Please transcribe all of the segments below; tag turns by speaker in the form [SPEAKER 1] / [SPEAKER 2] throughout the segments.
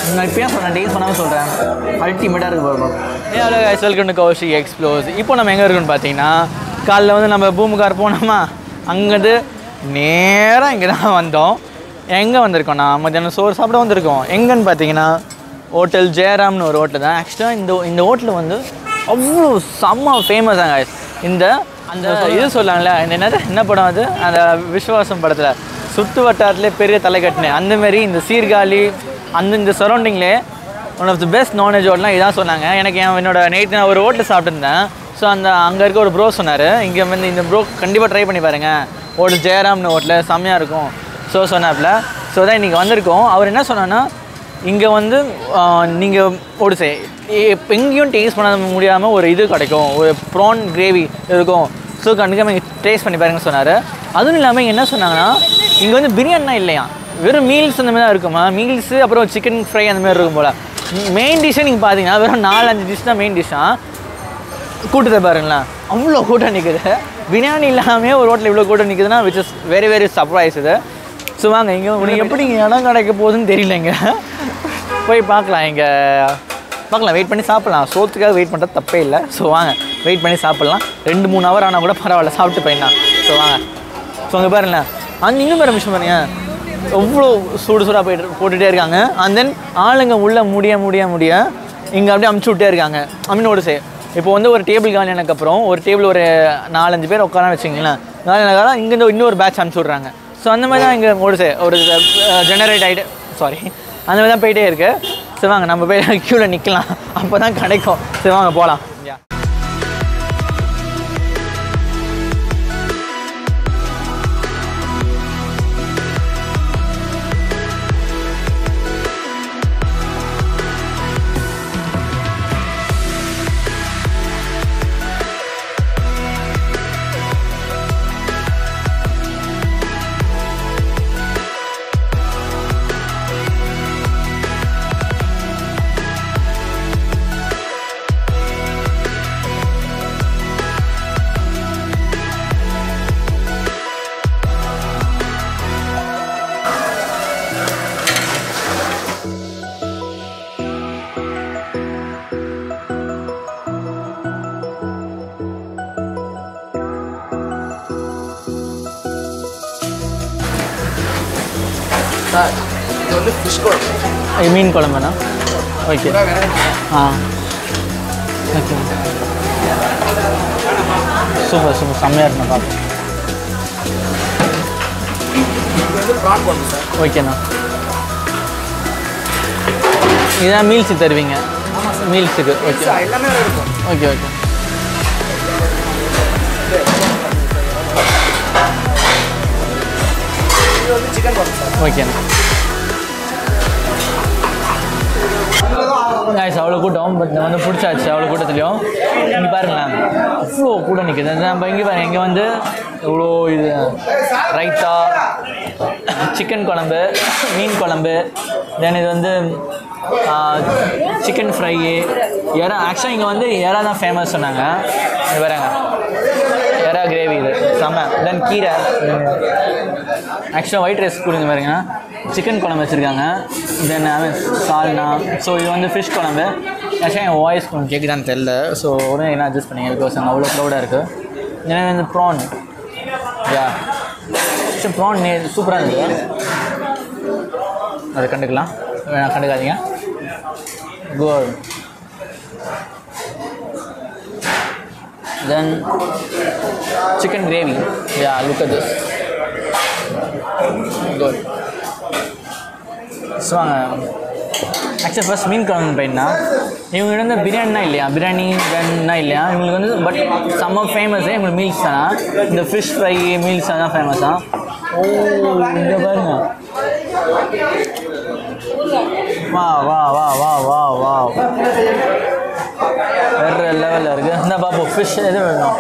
[SPEAKER 1] நான் இப்பயே சொன்னேன் டேஸ்ட் பண்ணாமல் சொல்கிறேன் அல்டிமேட்டாக இருக்கு பாருங்க ஏ hello guys welcome to Kaushi explores இப்போ நம்ம எங்கே இருக்கோம்னு பார்த்தீங்கன்னா காலைல வந்து நம்ம பூமுகார் போனோமா அங்கேருந்து நேராக இங்கே தான் வந்தோம் எங்கே வந்திருக்கோம்னா மத்தியானம் சோறு சாப்பிட வந்திருக்கோம் எங்கன்னு பார்த்தீங்கன்னா ஹோட்டல் ஜெயராம்னு ஒரு ஹோட்டல் தான் ஆக்சுவலாக இந்த இந்த ஹோட்டல் வந்து அவ்வளோ செம்ம ஃபேமஸாங்க guys. இந்த அந்த இது சொல்லாங்களே இந்த என்னது என்ன படம் அது அந்த விஸ்வாசம் படத்தில் சுற்று வட்டாரத்துலேயே பெரிய தலை கட்டினேன் அந்த மாதிரி இந்த சீர்காழி அந்த இந்த சரௌண்டிங்லேயே one of the best non veg ஹோட்டலாம் இதான் சொன்னாங்க எனக்கு என் என்னோட நேற்று நான் ஒரு ஹோட்டல் சாப்பிட்டுருந்தேன் ஸோ அந்த அங்கே இருக்க ஒரு ப்ரோ சொன்னார் இங்கே வந்து இந்த ப்ரோ கண்டிப்பாக ட்ரை பண்ணி பாருங்கள் ஹோட்டல் ஜெயராம்னு ஹோட்டல் செம்மையாக இருக்கும் ஸோ சொன்னாப்புல ஸோ தான் இன்றைக்கி வந்திருக்கோம் அவர் என்ன சொன்னான்னா இங்கே வந்து நீங்கள் ஒரு சே எப்- எங்கேயும் டேஸ்ட் பண்ண முடியாமல் ஒரு இது கிடைக்கும் ஒரு ப்ரான் கிரேவி இருக்கும் ஸோ கண்டிப்பாக இங்கே டேஸ்ட் பண்ணி பாருங்க சொன்னார் அதுவும் இல்லாமல் இங்க என்ன சொன்னாங்கன்னா இங்கே வந்து பிரியாணினா இல்லையா வெறும் மீல்ஸ் அந்த மாதிரி தான் இருக்குமா மீல்ஸு அப்புறம் சிக்கன் ஃப்ரை அந்த மாதிரி இருக்கும் போல் மெயின் டிஷ்ஷே நீங்கள் பார்த்தீங்கன்னா வெறும் நாலஞ்சு டிஷ் தான் மெயின் டிஷ்ஷாக கூட்டத்தை பாருங்களேன் அவ்வளோ கூட்டம் நிற்குது பிரியாணி இல்லாமல் ஒரு ஹோட்டலில் இவ்வளோ கூட்டம் நிற்குதுன்னா which is very very surprise இது ஸோ வாங்க இங்கே உனக்கு எப்படி இங்கே இடம் கிடைக்க போகுதுன்னு தெரியலங்க போய் பார்க்கலாம் இங்கே பார்க்கலாம் வெயிட் பண்ணி சாப்பிட்லாம் சோத்துக்காக வெயிட் பண்ணுறது தப்பே இல்லை ஸோ வாங்க வெயிட் பண்ணி சாப்பிட்லாம் ரெண்டு மூணு ஹவர் ஆனால் கூட பரவாயில்ல சாப்பிட்டு போயிடலாம் ஸோ வாங்க ஸோ அங்கே பாருங்களேன் அந்த இன்னும் வேறு விஷயம் பாருங்க எவ்வளோ சூடு சூடாக போயிட்டு போட்டுகிட்டே இருக்காங்க அண்ட் தென் ஆளுங்க உள்ளே முடிய முடிய முடிய இங்கே அப்படியே அமுச்சு விட்டே இருக்காங்க அமீன் ஒரு சே இப்போ வந்து ஒரு டேபிள் காலியானதுக்கு அப்புறம் ஒரு டேபிள் ஒரு நாலஞ்சு பேர் உட்கார வச்சிங்களேன் காலியானதுக்காக இங்கேருந்து இன்னொரு பேட்ச் அனுப்பிச்சி விட்றாங்க ஸோ அந்த மாதிரி தான் இங்கே ஒரு சே ஒரு ஜெனரேட் ஆகிட்டு சாரி அந்த மாதிரி தான் போயிட்டே இருக்கு சரி வாங்க நம்ம போய் க்யூவில் நிற்கலாம் அப்போ தான் கிடைக்கும் சரி வாங்க போகலாம்
[SPEAKER 2] சார் இது வந்து ஃபிஷ் குழம்பு
[SPEAKER 1] இது மீன் குழம்புண்ணா okay ah okay super super செம்மையாக இருக்குண்ணா பார்த்து
[SPEAKER 2] இது வந்து ப்ரான் குழம்பு சார்
[SPEAKER 1] ஓகேண்ணா இதான் மீல்ஸுக்கு தருவீங்க மீல்ஸுக்கு ஓகே
[SPEAKER 2] சார் எல்லாமே இருக்கும்
[SPEAKER 1] ஓகே ஓகே
[SPEAKER 2] இது வந்து சிக்கன் குழம்பு சார்
[SPEAKER 1] ஓகேண்ணா guys அவ்வளோ கூட்டம் பட் வந்து பிடிச்சாச்சு அவ்வளோ கூட்டத்துலையும் இங்கே பாருங்களேன் அவ்வளோ கூட்டம் நிற்குது நம்ம இங்கே பாருங்க இங்கே வந்து இவ்வளோ இது ரைத்தா சிக்கன் குழம்பு மீன் குழம்பு தென் இது வந்து சிக்கன் ஃப்ரை எறா ஆக்சுவலாக இங்கே வந்து எறா தான் ஃபேமஸ் சொன்னாங்க இது பாருங்க எறா கிரேவி இது செம்ம தென் கீரை ஆக்சுவலாக ஒயிட் ரைஸ் கொடுங்க பாருங்க சிக்கன் குழம்பு வச்சுருக்காங்க தென் சால்னா ஸோ இது வந்து ஃபிஷ் குழம்பு ஆக்சுவலாக என் வாய்ஸ் கொஞ்சம் கேட்குதான்னு தெரில ஸோ உடனே என்ன அட்ஜஸ்ட் பண்ணீங்க பிகாஸ் அங்கே அவ்வளோ க்ரௌடாக இருக்குது எனவே வந்து ப்ரான் யா ஆக்சுவலி ப்ரான் நே சூப்பராக இருந்தது அதை கண்டுக்கலாம் வேணா கண்டுக்காதீங்க good then chicken gravy yeah look at this good so வாங்க ஆக்சுவலி ஃபர்ஸ்ட் மீன் குழம்பு போயிட்டா இவங்க வந்து பிரியாணினா இல்லையா பிரியாணி தென்னா இல்லையா இவங்களுக்கு வந்து பட் செம்ம ஃபேமஸே இவங்களுக்கு மீல்ஸ் தானா இந்த ஃபிஷ் ஃப்ரை மீல்ஸ் தான் ஃபேமஸா ஓ இங்கே பாருங்க வா வா வா வா வா வா வேற லெவலில் இருக்குது இந்த பாப்போம் ஃபிஷ் எது வேணும்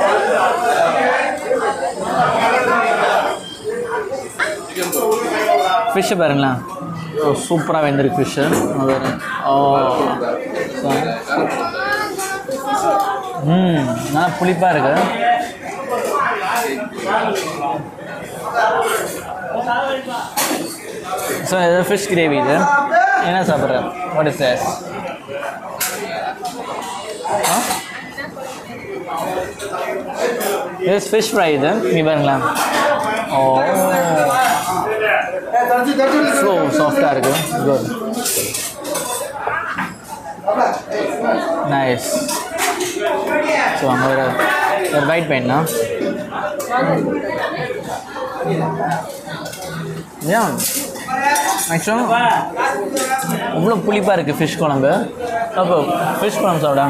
[SPEAKER 1] ஃபிஷ்ஷு பாருங்களேன் சூப்பராக வெந்திருக்கு ஃபிஷ்ஷு ஓ ம் நல்லா புளிப்பாக இருக்கு ஸோ இது ஃபிஷ் கிரேவி இது என்ன சாப்பிட்ற வாட் இஸ் this இது ஃபிஷ் ஃப்ரை இது நீ பாருங்களேன் ஓ ஸோ சாஃப்டாக இருக்கு குட் நைஸ் ஸோ அங்கே ஒரு ஒரு பைட் பெயின்னா ஏன் ஆக்சுவலாக இவ்வளோ புளிப்பாக இருக்குது ஃபிஷ் குழம்பு அப்போ ஃபிஷ் குழம்பு சாப்பிடா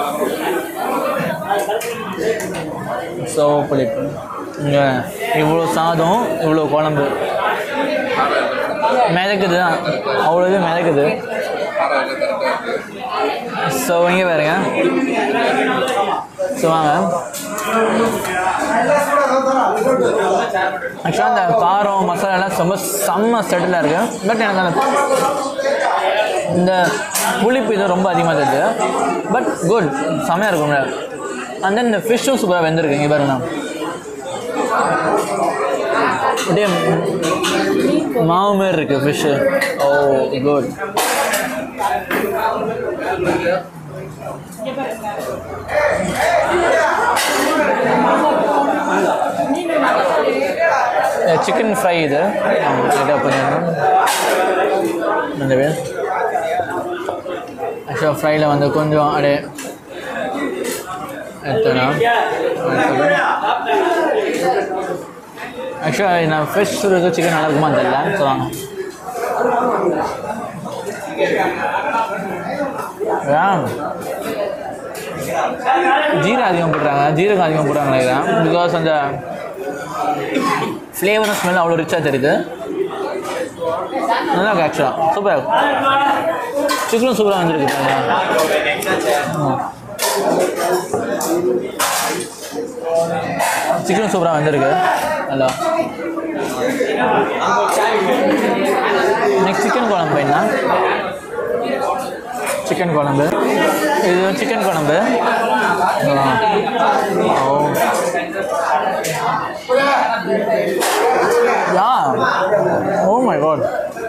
[SPEAKER 1] ஸோ புளிப்பு இங்கே இவ்வளோ சாதம் இவ்வளோ குழம்பு மிதக்குது தான் அவ்வளோ இது மிதக்குது ஸோ இங்கே பாருங்க ஸோ வாங்க ஆக்சுவலாக அந்த காரம் மசாலா எல்லாம் ரொம்ப செம்ம செட்டிலாக இருக்குது பட் எனக்கு அந்த இந்த புளிப்பு இது ரொம்ப அதிகமாக தெரியுது பட் குட் செம்மையாக இருக்கும்ல அண்ட் தென் இந்த ஃபிஷ்ஷும் சூப்பராக வெந்திருக்கு இங்கே பாருங்க அப்படியே மாவு மாரி இருக்கு fish oh good chicken fry இது இதை பண்ணிடணும் இந்த பேர் ஆக்சுவலாக ஃப்ரையில் வந்து கொஞ்சம் அப்படியே எடுத்துனா ஆக்சுவலாக நான் ஃபிஷ் இருக்கு சிக்கன் நல்லா இருக்குமா தெரியல சொல்லுவாங்க ஏன் ஜீரகம் அதிகம் போடுறாங்க ஜீரகம் அதிகம் போடுறாங்க நினைக்கிறேன் பிகாஸ் அந்த ஃப்ளேவரும் ஸ்மெல் அவ்வளோ ரிச்சாக தெரியுது நல்லா இருக்கு ஆக்சுவலாக சூப்பராக இருக்கும் சிக்கனும் சூப்பராக வந்துருக்கு சிக்கனும் சூப்பராக வந்திருக்கு நல்லா நெக்ஸ்ட் சிக்கன் குழம்பு என்ன சிக்கன் குழம்பு இது சிக்கன் குழம்பு oh yeah oh my god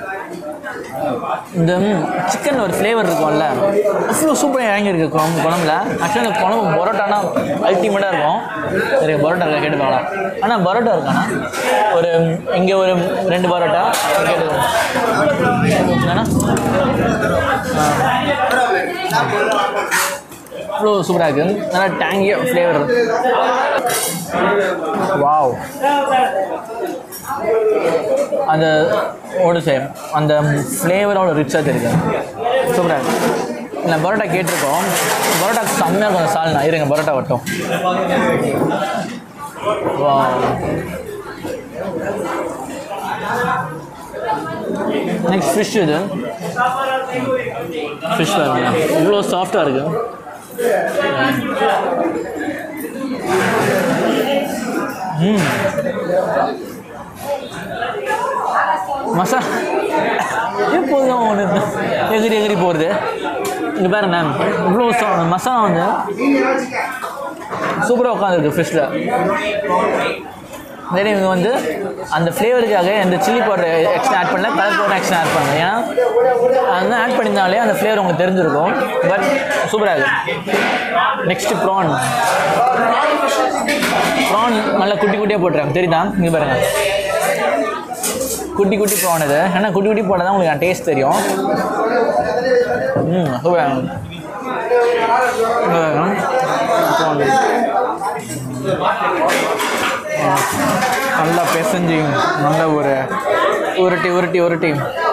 [SPEAKER 1] இந்த சிக்கன் ஒரு ஃப்ளேவர் இருக்கும்ல அவ்வளோ சூப்பராக இறங்கியிருக்கு குழம்பு குழம்புல ஆக்சுவலாக இந்த குழம்பு பரோட்டானா அல்டிமேட்டாக இருக்கும் சரி பரோட்டா இருக்கா கேட்டு பார்க்கலாம் ஆனால் பரோட்டா இருக்காண்ணா ஒரு இங்கே ஒரு ரெண்டு பரோட்டா கேட்டு என்னண்ணா அவ்வளோ சூப்பராக இருக்குது நல்லா டேங்கியாக ஃப்ளேவர் வாவ் அந்த ஓடு சேம் அந்த ஃப்ளேவரோட ரிச்சாக தெரியுது சூப்பராக இருக்கு இல்லை பரோட்டா கேட்டிருக்கோம் பரோட்டா செம்மையாக இருக்கும் அந்த சால்னா இருங்க பரோட்டா வட்டும் வா நெக்ஸ்ட் ஃபிஷ் இது ஃபிஷ் பாருங்க இவ்வளோ சாஃப்டாக இருக்கு ம் மசா எப்போதும் ஒன்று எகிரி எகிரி போகிறது இங்கே பாருங்க இவ்வளோ சா- மசாலா வந்து சூப்பராக உட்காந்துருக்கு ஃபிஷ்ஷில் தென் இவங்க வந்து அந்த ஃப்ளேவருக்காக எந்த சில்லி பவுடர் எக்ஸ்ட்ரா ஆட் பண்ணல கலர் பவுடர் எக்ஸ்ட்ரா ஆட் பண்ணல ஏன்னா அதெல்லாம் ஆட் பண்ணியிருந்தாலே அந்த ஃப்ளேவர் உங்களுக்கு தெரிஞ்சிருக்கும் பட் சூப்பராக இருக்கு நெக்ஸ்ட்டு ப்ரான் ப்ரான் நல்லா குட்டி குட்டியாக போட்டுருக்காங்க தெரியுதா இங்கே பாருங்க குட்டி குட்டி ப்ரான் இது ஏன்னா குட்டி குட்டி போட்டால் தான் உங்களுக்கு டேஸ்ட் தெரியும் ம் சூப்பராக இருக்கு. இங்க பாருங்க. prawn. நல்லா பிசைஞ்சு நல்ல ஒரு உருட்டி உருட்டி உருட்டி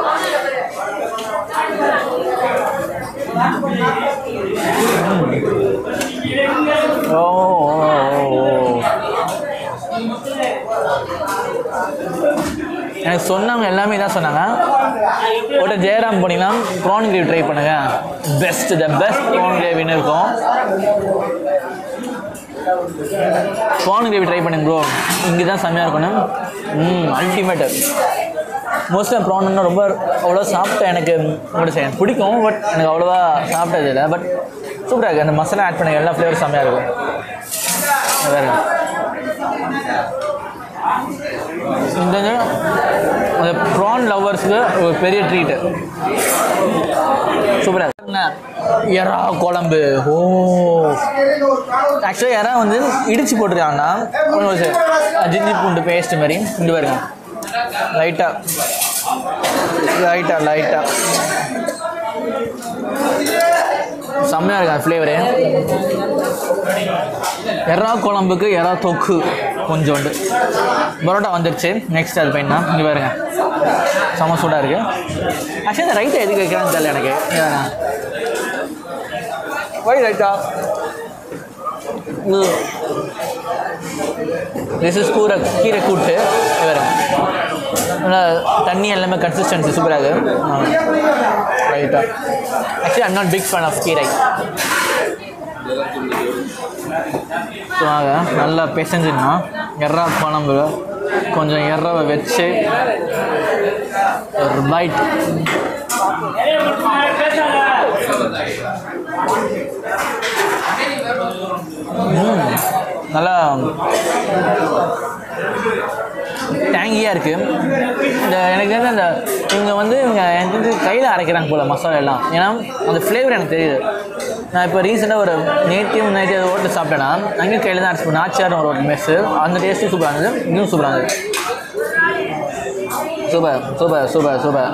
[SPEAKER 1] ஓ ஓ, ஓ, ஓ. எனக்கு சொன்னவங்க எல்லாமே தான் சொன்னாங்க ஒரு ஜெயராம் போனீங்கன்னா ப்ரான் கிரேவி ட்ரை பண்ணுங்க பெஸ்ட் த பெஸ்ட் ப்ரான் கிரேவின்னு இருக்கும் ப்ரான் கிரேவி ட்ரை பண்ணுங்க ப்ரோ இங்கே தான் செம்மையாக இருக்கணும் ம் அல்டிமேட்டு மோஸ்ட்டாக ப்ரான்னா ரொம்ப அவ்வளோ சாப்பிட்டேன் எனக்கு உங்களோட செய்ய பிடிக்கும் பட் எனக்கு அவ்வளோவா சாப்பிட்டது இல்லை பட் சூப்பராக இருக்குது அந்த மசாலா ஆட் பண்ண எல்லா ஃப்ளேவர் செம்மையாக இருக்கும் வேறு இந்த அந்த ப்ரான் லவ்வர்ஸ்க்கு ஒரு பெரிய ட்ரீட்டு சூப்பராக எறா குழம்பு ஓ ஆக்சுவலாக எறா வந்து இடிச்சு போட்டிருக்காங்கன்னா ஜிஞ்சி பூண்டு பேஸ்ட் மாதிரி இங்கே பாருங்க லைட்டாக லைட்டாக லைட்டாக செம்மையாக இருக்கு அந்த ஃப்ளேவரு எறா குழம்புக்கு எறா தொக்கு கொஞ்சோண்டு பரோட்டா வந்துடுச்சு நெக்ஸ்ட் அது பையனா இங்கே பாருங்க செம்ம சூடாக இருக்குது ஆக்சுவலி இந்த ரைட்டை எதுக்கு வைக்கிறான்னு தெரியல எனக்கு இங்க பாருங்க. ஒய் ரைட்டா திஸ் இஸ் கூரை கீரை கூட்டு இங்க பாருங்க நல்லா தண்ணி எல்லாமே கன்சிஸ்டன்சி சூப்பராக இருக்குது ரைட்டா actually I'm not big fan of கீரை ஸோ ஆக நல்லா பிசைஞ்சுன்னா எறா குழம்பு கொஞ்சம் எறாவை வச்சு ஒரு பைட் நல்லா டேங்கியாக இருக்குது இந்த எனக்கு வந்து அந்த இவங்க வந்து இவங்க எனக்கு வந்து கையில் அரைக்கிறாங்க போல் மசாலா எல்லாம் ஏன்னா அந்த ஃப்ளேவர் எனக்கு தெரியுது நான் இப்போ ரீசெண்டாக ஒரு நேட்டிவ் நைட்டு ஹோட்டல் சாப்பிட்டேன்னா அங்கேயும் கையில் தான் அரைச்சி நாச்சியார் ஒரு மெஸ்ஸு அந்த டேஸ்ட்டும் சூப்பராக இருந்தது இன்னும் சூப்பராக இருந்தது super super super super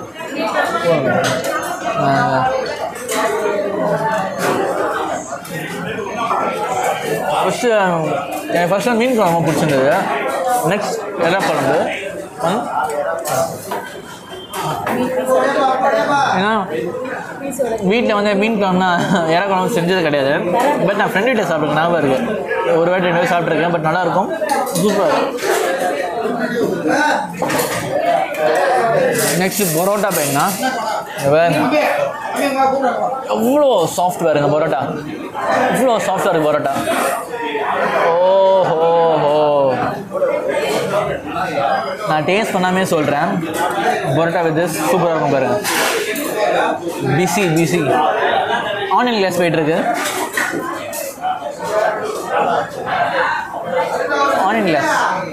[SPEAKER 1] first எனக்கு ஃபஸ்ட்டு மீன் குழம்பு ரொம்ப பிடிச்சிருந்தது நெக்ஸ்ட் எறா குழம்பு ம். ஏன்னா வீட்டில் வந்து மீன் குழம்புனா இற குழம்பு செஞ்சது கிடையாது பட் நான் ஃப்ரெண்ட் வீட்டில் சாப்பிட்ருக்கேன் ஞாபகம் இருக்குது ஒரு வாட்டி ரெண்டு வாட்டி சாப்பிட்ருக்கேன் பட் நல்லாயிருக்கும் சூப்பர் நெக்ஸ்ட் பரோட்டா பையனா வேறுங்க எவ்வளோ சாஃப்ட் பாருங்க பரோட்டா இவ்வளோ சாஃப்டாக இருக்குது பரோட்டா ஓஹோ ஹோ நான் டேஸ்ட் பண்ணாமே சொல்கிறேன் பரோட்டா வித் சூப்பராக இருக்கும் பாருங்க பிசி பிசி ஆனியன் கிளாஸ் போயிட்டு இருக்கு onion glass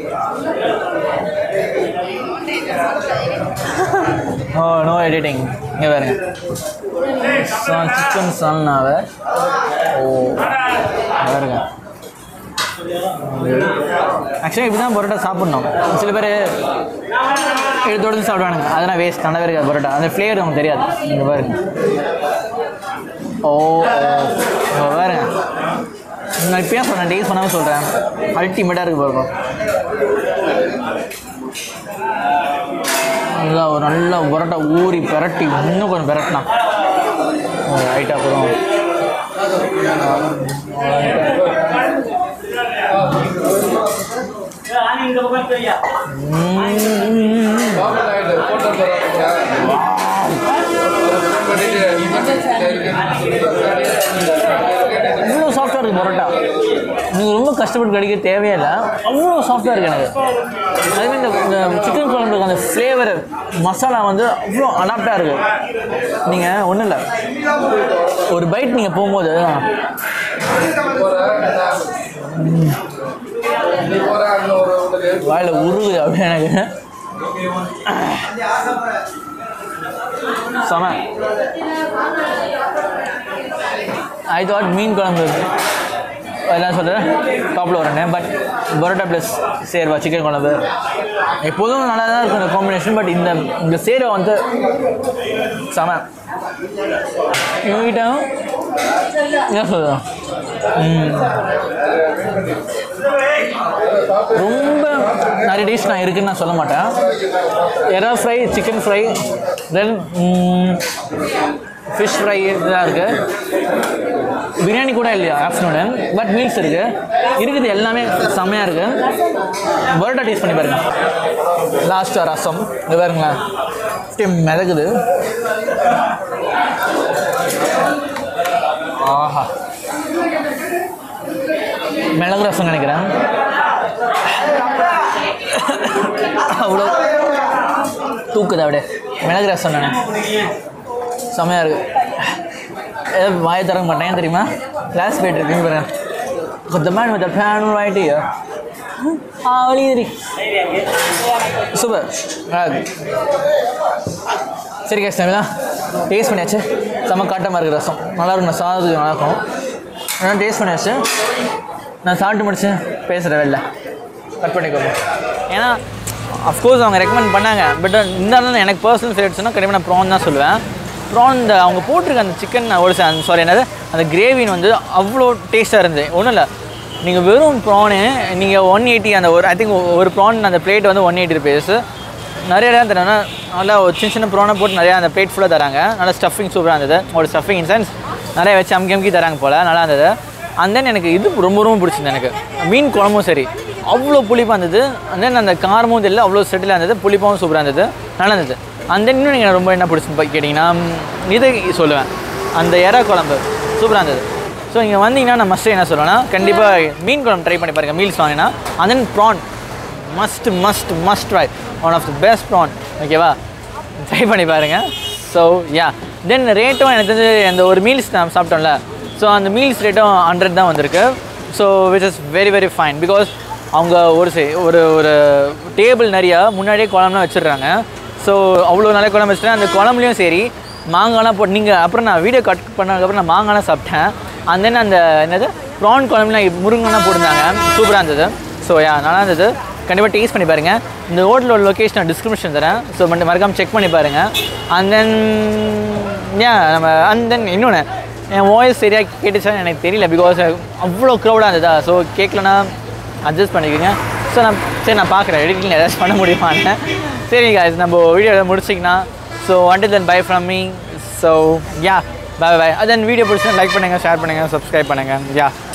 [SPEAKER 1] oh no editing இங்கே பாருங்க சிக்கன் சன்னாவ ஓ பாருங்க ஆக்சுவலாக இப்படி தான் பரோட்டா சாப்பிட்ணும் சில பேர் எடுத்து சாப்பிடுவானுங்க அதெல்லாம் வேஸ்ட் நல்லாவே இருக்காது பரோட்டா அந்த ஃப்ளேவர் நமக்கு தெரியாது இங்கே பாருங்க ஓ ஓ பாருங்க நான் இப்பயே சொன்னேன் டேஸ்ட் பண்ணாமல் சொல்கிறேன் அல்டிமேட்டாக இருக்குது பாருங்க நல்லா ஒரு நல்ல பரோட்டா ஊறி பிரட்டி இன்னும் கொஞ்சம் பிரட்டினா ரைட்டாக போதும் இவ்வளோ சாஃப்டாக இருக்குது பரோட்டா நீங்கள் ரொம்ப கஷ்டப்பட்டு கிடைக்க தேவையில்லை அவ்வளோ சாஃப்டாக இருக்குது எனக்கு அதுமாதிரி இந்த இந்த சிக்கன் குழம்புக்கு அந்த ஃப்ளேவர் மசாலா வந்து அவ்வளோ அடாப்டாக இருக்குது நீங்கள் ஒன்றும் இல்லை ஒரு பைட் நீங்கள் போகும்போது வாயில் உருகுது அப்படியே எனக்கு செம ஐ தாட் மீன் குழம்பு எல்லாம் சொல்கிறேன் டாப்பில் வரேன் பட் பரோட்டா ப்ளஸ் சேர்வா சிக்கன் குழம்பு எப்போதும் நல்லா தான் இருக்கும் இந்த காம்பினேஷன் பட் இந்த இந்த சேர்வா வந்து செம இவங்ககிட்ட என்ன சொல்லுறேன் ரொம்ப நிறைய டிஷ் நான் இருக்குன்னு நான் சொல்ல மாட்டேன் எறா fry chicken fry then fish fry இதெல்லாம் இருக்குது பிரியாணி கூட இல்லையா ஆஃப்டர்நூனு பட் மீல்ஸ் இருக்குது இருக்குது எல்லாமே செம்மையாக இருக்குது பரோட்டா டேஸ்ட் பண்ணி பாருங்க லாஸ்ட்டாக ரசம் இது பாருங்களேன் அப்படியே மிதக்குது ஆஹா மிளகு ரசம் நினைக்கிறேன் அவ்வளோ தூக்குது அப்படியே மிளகு ரசம் நான் செம்மையாக இருக்கு ஏ, வாயை திறக்க மாட்டேன் தெரியுமா கிளாஸ் போயிட்டு இருக்கு பாருங்க The man with the pan right here. ஆ வலியுதுடி சூப்பர் நல்லா இருக்கு சரி கேஸ் தமிழா டேஸ்ட் பண்ணியாச்சு செம்ம காட்டமாக இருக்குது ரசம் நல்லா இருக்கும் சாதத்துக்கு நல்லா இருக்கும் நான் டேஸ்ட் பண்ணியாச்சு நான் சாப்பிட்டு முடிச்சு பேசுகிறேன் வெளில கட் பண்ணிக்கோங்க ஏன்னா அஃப்கோர்ஸ் அவங்க ரெக்கமெண்ட் பண்ணாங்க பட் இருந்தாலும் எனக்கு பர்சனல் ஃபேவரட்ஸ்னால் கண்டிப்பாக நான் ப்ரான் தான் சொல்லுவேன் ப்ரான் இந்த அவங்க போட்டிருக்க அந்த சிக்கன் ஒரு சாரி என்னது அந்த கிரேவின்னு வந்து அவ்வளோ டேஸ்ட்டாக இருந்தது ஒன்றும் இல்லை நீங்கள் வெறும் ப்ரானு நீங்கள் ஒன் எயிட்டி அந்த ஒரு ஐ திங்க் ஒரு ப்ரான் அந்த பிளேட் வந்து ஒன் எயிட்டி ருபீஸ் நிறைய இடம் தராங்க நல்லா ஒரு சின்ன சின்ன ப்ரானை போட்டு நிறையா அந்த பிளேட் ஃபுல்லாக தராங்க நல்லா ஸ்டஃபிங் சூப்பராக இருந்தது ஒரு ஸ்டஃபிங் இன் சென்ஸ் நிறைய வச்சு அமுக்கி அமுக்கி தராங்க போல் நல்லா இருந்தது அண்ட் தென் எனக்கு இது ரொம்ப ரொம்ப பிடிச்சிருந்தது எனக்கு மீன் குழம்பும் சரி அவ்வளோ புளிப்பாக இருந்தது அண்ட் தென் அந்த காரமும் தெரியல அவ்வளோ செட்டிலாக இருந்தது புளிப்பாகவும் சூப்பராக இருந்தது நல்லா இருந்தது அண்ட் தென் இன்னும் எனக்கு ரொம்ப என்ன பிடிச்சிருந்து கேட்டிங்கன்னா இதை சொல்லுவேன் அந்த எறா குழம்பு சூப்பராக இருந்தது ஸோ இங்கே வந்தீங்கன்னா நான் மஸ்ட் என்ன சொல்லுவேன்னா கண்டிப்பாக மீன் குழம்பு ட்ரை பண்ணி பாருங்கள் மீல்ஸ் வாங்கினா and then prawn must must must try one of the best prawn ஓகேவா ட்ரை பண்ணி பாருங்கள் ஸோ யா தென் ரேட்டும் எனக்கு தெரிஞ்சு அந்த ஒரு மீல்ஸ் நான் சாப்பிட்டோம்ல ஸோ அந்த மீல்ஸ் ரேட்டும் ஹண்ட்ரட் தான் வந்திருக்கு so which is very very fine because அவங்க ஒரு சே ஒரு ஒரு டேபிள் நிறையா முன்னாடியே குழம்புலாம் வச்சிடுறாங்க ஸோ அவ்வளோ நல்ல குழம்பு வச்சுட்டு அந்த குழம்புலையும் சரி மாங்காய்லாம் போட்டு நீங்கள் அப்புறம் நான் வீடியோ கட் பண்ணதுக்கப்புறம் நான் மாங்காய்லாம் சாப்பிட்டேன் அண்ட் தென் அந்த என்னது ப்ரான் குழம்புலாம் முருங்கெல்லாம் போட்டிருந்தாங்க சூப்பராக இருந்தது ஸோ யா நல்லா இருந்தது கண்டிப்பாக டேஸ்ட் பண்ணி பாருங்கள் இந்த ஹோட்டலோட லொக்கேஷன் நான் டிஸ்கிரிப்ஷன் தரேன் ஸோ மட்டும் மறக்காமல் செக் பண்ணி பாருங்கள் அண்ட் தென் ஏன் நம்ம அண்ட் தென் இன்னொன்று என் வாய்ஸ் சரியாக கேட்டுச்சான்னு எனக்கு தெரியல பிகாஸ் அவ்வளோ க்ரௌடாக இருந்ததா ஸோ கேட்கலன்னா அட்ஜஸ்ட் பண்ணிக்கோங்க ஸோ நான் சரி நான் பார்க்குறேன் எடிட்டிங் ஏதாச்சும் பண்ண முடியுமான்னு சரி guys நம்ம வீடியோ முடிச்சிங்கன்னா so until then bye from me so yeah bye bye அதன் வீடியோ பிடிச்சா லைக் பண்ணுங்கள் ஷேர் பண்ணுங்கள் சப்ஸ்கிரைப் பண்ணுங்கள் யா